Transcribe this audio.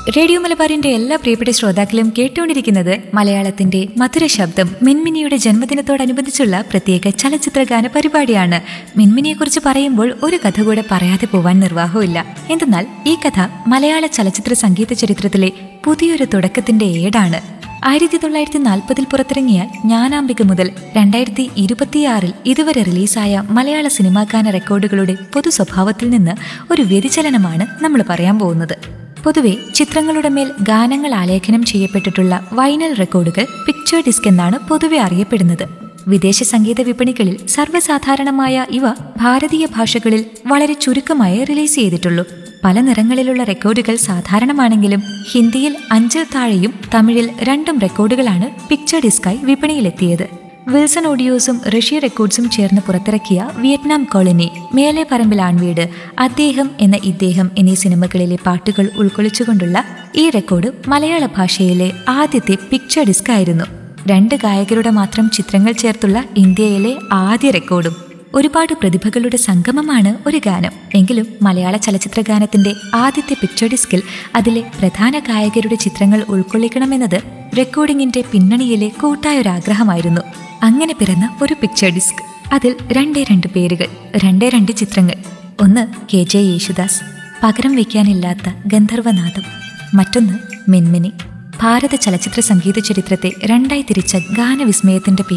radio മലബാറിന്റെ എല്ലാ പ്രിയപ്പെട്ട ശ്രോതാക്കളും കേട്ടുകൊണ്ടിരിക്കുന്നത് മലയാളത്തിന്റെ മധുര ശബ്ദം മിൻമിനിയുടെ ജന്മദിനത്തോടനുബന്ധിച്ചുള്ള പ്രത്യേക ചലച്ചിത്ര ഗാന പരിപാടിയാണ് മിൻമിനിയെക്കുറിച്ച് പറയുമ്പോൾ ഒരു കഥ കൂടെ പറയാതെ പോവാൻ നിർവാഹമില്ല എന്തെന്നാൽ ഈ കഥ മലയാള ചലച്ചിത്ര സംഗീത ചരിത്രത്തിലെ പുതിയൊരു തുടക്കത്തിന്റെ ഏടാണ് ആയിരത്തി തൊള്ളായിരത്തി നാൽപ്പതിൽ പുറത്തിറങ്ങിയ ജ്ഞാനാംബിക മുതൽ രണ്ടായിരത്തി ഇരുപത്തിയാറിൽ ഇതുവരെ റിലീസായ മലയാള സിനിമാ ഗാന റെക്കോർഡുകളുടെ പൊതു സ്വഭാവത്തിൽ നിന്ന് ഒരു വ്യതിചലനമാണ് നമ്മൾ പറയാൻ പോകുന്നത് പൊതുവെ ചിത്രങ്ങളുടെ മേൽ ഗാനങ്ങൾ ആലേഖനം ചെയ്യപ്പെട്ടിട്ടുള്ള വൈനൽ റെക്കോർഡുകൾ പിക്ചർ ഡിസ്ക് എന്നാണ് പൊതുവെ അറിയപ്പെടുന്നത് വിദേശ സംഗീത വിപണികളിൽ സർവ്വസാധാരണമായ ഇവ ഭാരതീയ ഭാഷകളിൽ വളരെ ചുരുക്കമായി റിലീസ് ചെയ്തിട്ടുള്ളൂ പല നിറങ്ങളിലുള്ള റെക്കോർഡുകൾ സാധാരണമാണെങ്കിലും ഹിന്ദിയിൽ അഞ്ചിൽ താഴെയും തമിഴിൽ രണ്ടും റെക്കോർഡുകളാണ് പിക്ചർ ഡിസ്കായി വിപണിയിലെത്തിയത് വിൽസൺ ഓഡിയോസും റഷ്യ റെക്കോർഡ്സും ചേർന്ന് പുറത്തിറക്കിയ വിയറ്റ്നാം കോളനി മേലെ പറമ്പിൽ ആൺവീട് അദ്ദേഹം എന്ന ഇദ്ദേഹം എന്നീ സിനിമകളിലെ പാട്ടുകൾ ഉൾക്കൊള്ളിച്ചുകൊണ്ടുള്ള ഈ റെക്കോർഡ് മലയാള ഭാഷയിലെ ആദ്യത്തെ പിക്ചർ ഡിസ്ക് ആയിരുന്നു രണ്ട് ഗായകരുടെ മാത്രം ചിത്രങ്ങൾ ചേർത്തുള്ള ഇന്ത്യയിലെ ആദ്യ റെക്കോർഡും ഒരുപാട് പ്രതിഭകളുടെ സംഗമമാണ് ഒരു ഗാനം എങ്കിലും മലയാള ചലച്ചിത്ര ഗാനത്തിന്റെ ആദ്യത്തെ പിക്ചർ ഡിസ്കിൽ അതിലെ പ്രധാന ഗായകരുടെ ചിത്രങ്ങൾ ഉൾക്കൊള്ളിക്കണമെന്നത് റെക്കോർഡിംഗിന്റെ പിന്നണിയിലെ കൂട്ടായൊരാഗ്രഹമായിരുന്നു അങ്ങനെ പിറന്ന ഒരു പിക്ചർ ഡിസ്ക് അതിൽ രണ്ടേ രണ്ട് പേരുകൾ രണ്ടേ രണ്ട് ചിത്രങ്ങൾ ഒന്ന് കെ ജെ യേശുദാസ് പകരം വയ്ക്കാനില്ലാത്ത ഗന്ധർവനാഥം മറ്റൊന്ന് മിൻമിനി ഭാരത ചലച്ചിത്ര സംഗീത ചരിത്രത്തെ രണ്ടായി തിരിച്ച ഗാനവിസ്മയത്തിന്റെ പേര്